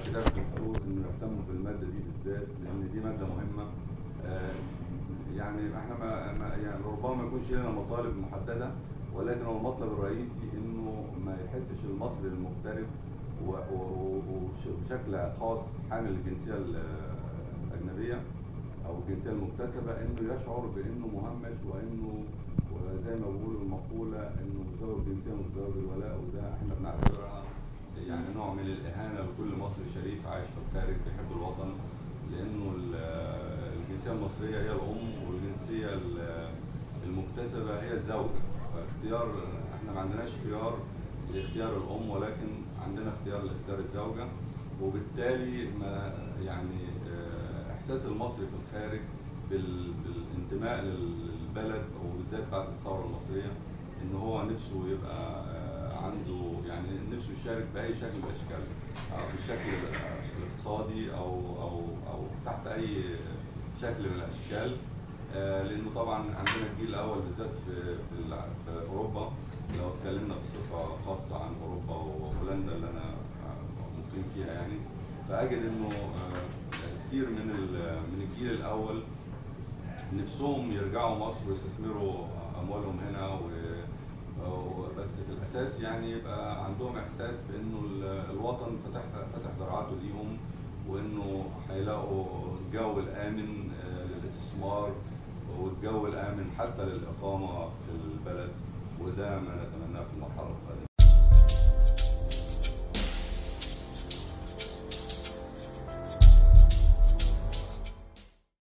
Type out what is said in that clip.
كتاب الدستور انه يهتموا بالماده دي بالذات لان دي ماده مهمه آه، يعني احنا ما ما- يعني ربما ما يكونش لنا مطالب محدده ولكن هو المطلب الرئيسي انه ما يحسش المصري المغترب و- و- وش- وبشكل خاص حامل الجنسيه الاجنبيه او الجنسيه المكتسبه انه يشعر بانه مهمش وانه وزي ما بيقولوا المقوله انه مزدوج الجنسيه مزدوج الولاء وده احنا بنعتبرها يعني نوع من الاهانه لكل مصري شريف عايش في الخارج بيحب الوطن لانه ال- الجنسيه المصريه هي الام والجنسيه ال- المكتسبه هي الزوجه فاختيار احنا ما عندناش خيار لاختيار الام ولكن عندنا اختيار لاختيار الزوجه وبالتالي ما يعني آه، احساس المصري في الخارج بال- بالانتماء للبلد وبالذات بعد الثوره المصريه ان هو نفسه يبقى آه، عنده يعني نفسه يشارك باي شكل من الاشكال أو بالشكل الاقتصادي او او او تحت اي شكل من الاشكال آه، لانه طبعا عندنا الجيل الاول بالذات في في, الع- في اوروبا لو اتكلمنا بصفه خاصه عن اوروبا وهولندا اللي انا آه، مقيم فيها يعني فاجد انه آه، كتير من ال- من الجيل الاول نفسهم يرجعوا مصر ويستثمروا اموالهم هنا و و- بس في الاساس يعني يبقى عندهم احساس بانه ال- الوطن فتح فتح دراعاته ليهم وانه هيلاقوا الجو الامن آه، للاستثمار والجو الامن حتى للاقامه في البلد وده ما نتمناه في المرحله القادمه